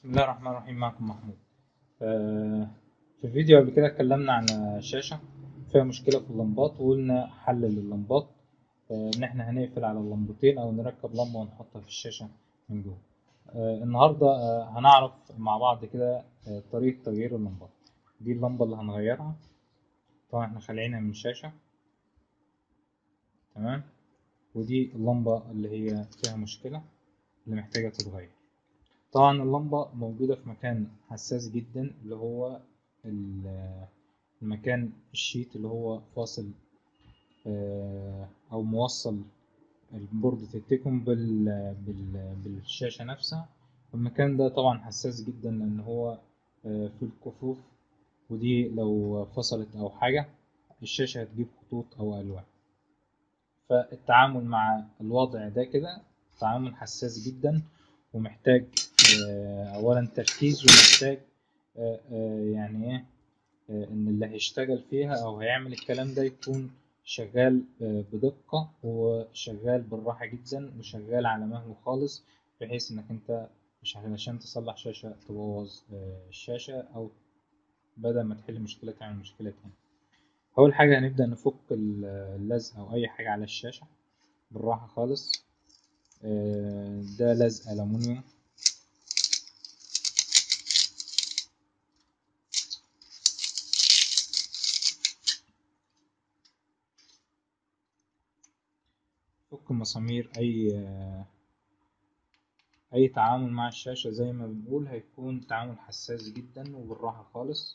الله الرحمن الرحيم معكم محمود آه، في الفيديو قبل كده اتكلمنا عن شاشة فيها مشكلة في اللمبات وقلنا حل لللمبات آه، ان احنا هنقفل على اللمبتين او نركب لمبة ونحطها في الشاشة من جوه آه، النهاردة آه، هنعرف مع بعض كده آه، طريقة تغيير اللمبات دي اللمبة اللي هنغيرها طبعا احنا خالعينها من الشاشة تمام ودي اللمبة اللي هي فيها مشكلة اللي محتاجة تتغير طبعا اللمبة موجودة في مكان حساس جدا اللي هو ال- المكان الشيت اللي هو فاصل آه، أو موصل البوردة التيكوم بال بال بالشاشة نفسها المكان ده طبعا حساس جدا لأن هو آه، في الكفوف ودي لو فصلت أو حاجة الشاشة هتجيب خطوط أو ألوان فالتعامل مع الوضع ده كده تعامل حساس جدا ومحتاج آه، اولا تركيز ومحتاج آه، آه، يعني ايه آه، ان اللي هيشتغل فيها او هيعمل الكلام ده يكون شغال آه، بدقة وشغال بالراحة جدا وشغال على مهله خالص بحيث انك انت مش علشان تصلح شاشة تبوظ آه، الشاشة او بدل ما تحل مشكلة تعمل مشكلة تانية اول حاجة هنبدأ نفك ال- اللزق او اي حاجة على الشاشة بالراحة خالص آه، ده لزق ألمونيوم فك مسامير أي آه، أي تعامل مع الشاشة زي ما بنقول هيكون تعامل حساس جدا وبالراحة خالص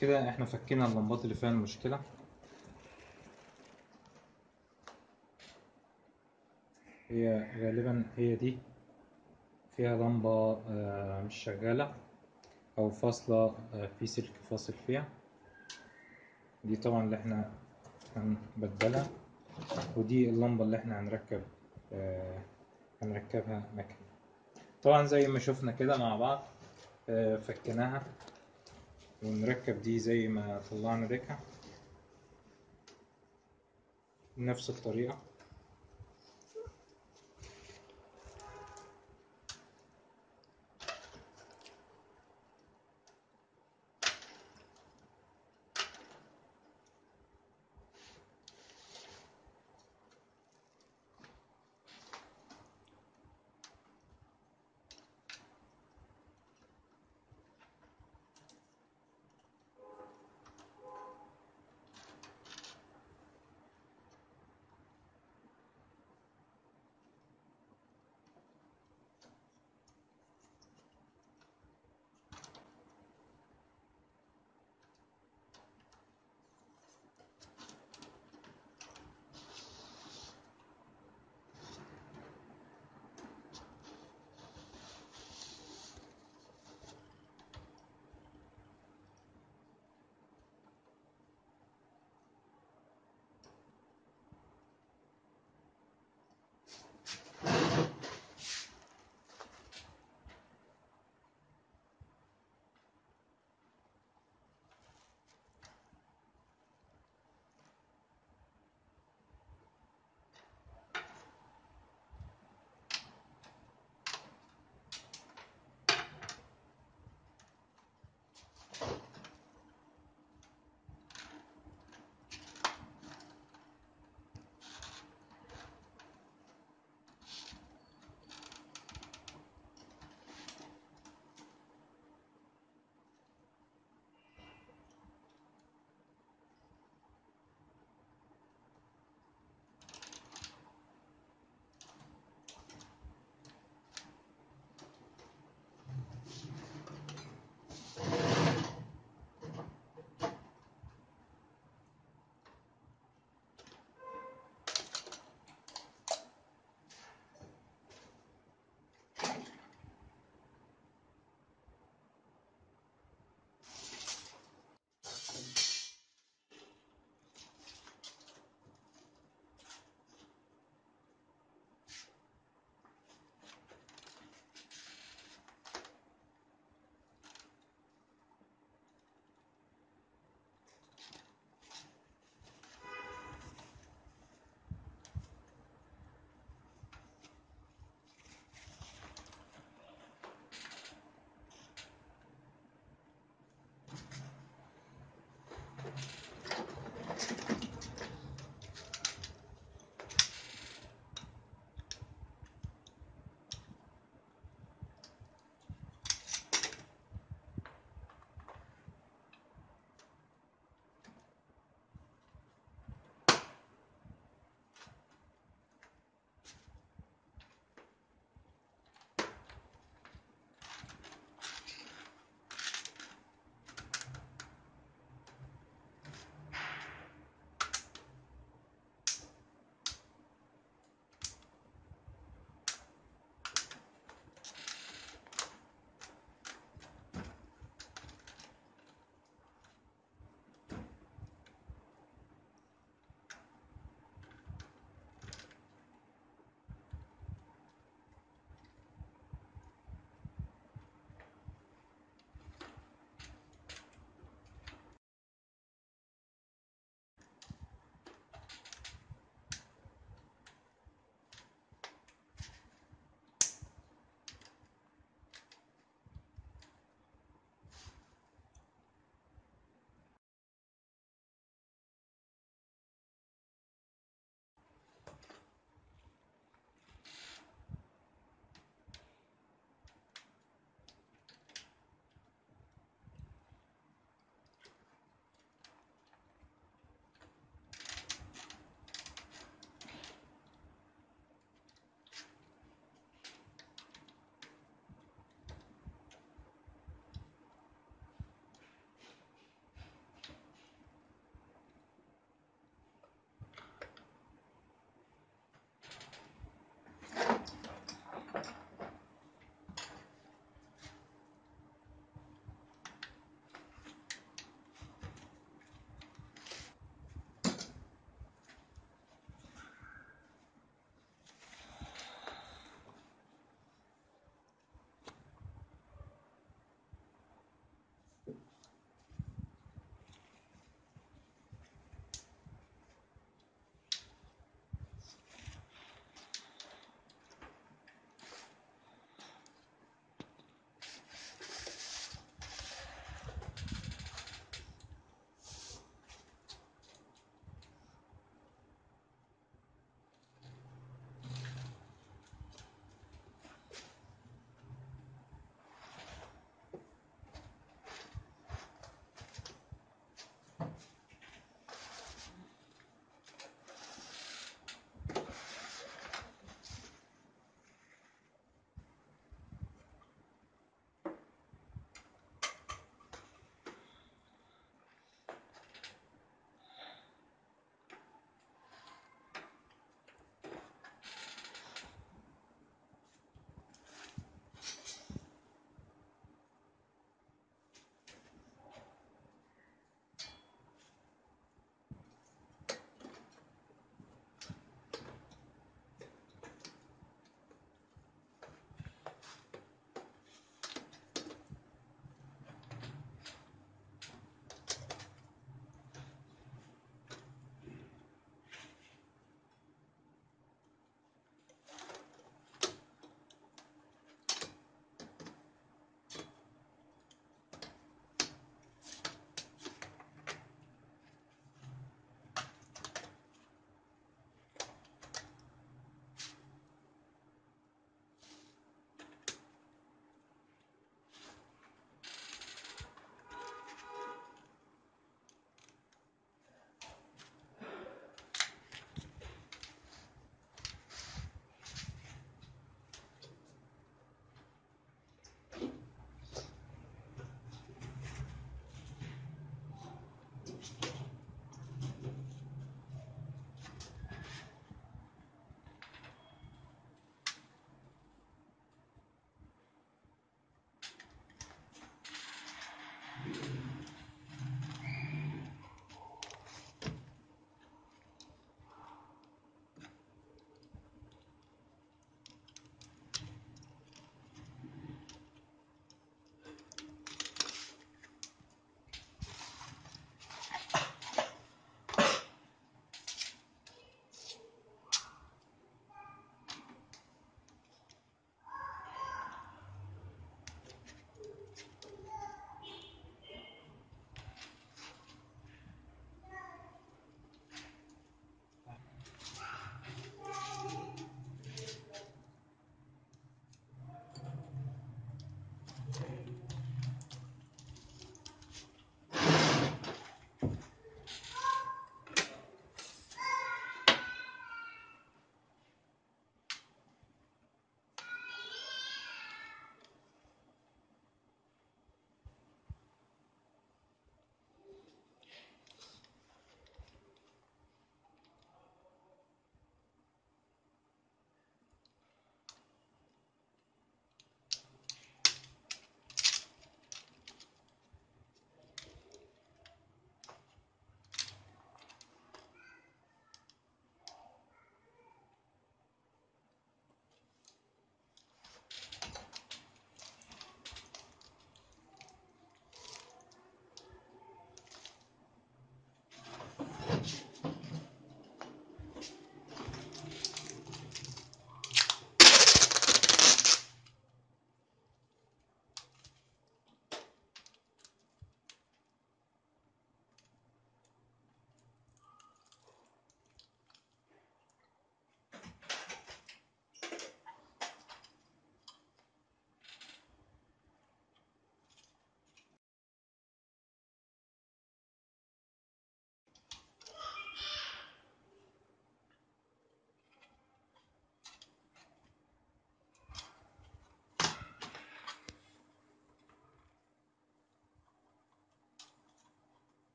كده احنا فكينا اللمبات اللي فيها المشكلة هي غالبا هي دي فيها لمبة آه، مش شغالة أو فاصلة آه، في سلك فاصل فيها دي طبعا اللي احنا هنبدلها ودي اللمبة اللي احنا هنركب آه، هنركبها مكان طبعا زي ما شفنا كده مع بعض آه، فكناها ونركب دي زي ما طلعنا ديكها نفس الطريقة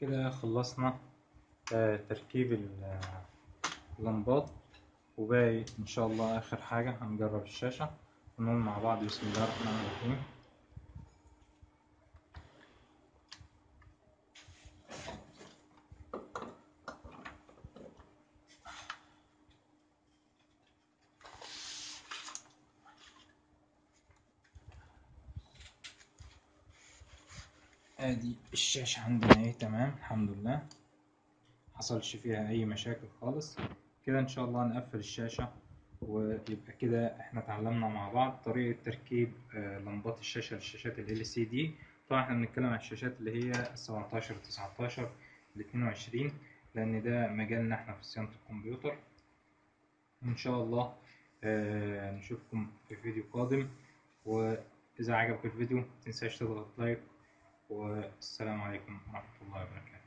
كده خلصنا آه، تركيب ال- اللمبات وباقي ان شاء الله اخر حاجة هنجرب الشاشة ونقول مع بعض بسم الله الرحمن الرحيم ادي الشاشة عندنا اهي تمام الحمد لله حصلش فيها اي مشاكل خالص كده ان شاء الله نقفل الشاشة ويبقى كده احنا اتعلمنا مع بعض طريقة تركيب آه، لمبات الشاشة للشاشات ال LCD طبعا احنا بنتكلم عن الشاشات اللي هي 17 19 ل 22 لان ده مجالنا احنا في صيانة الكمبيوتر وان شاء الله آه، نشوفكم في فيديو قادم واذا عجبك الفيديو متنساش تضغط لايك والسلام عليكم ورحمة الله وبركاته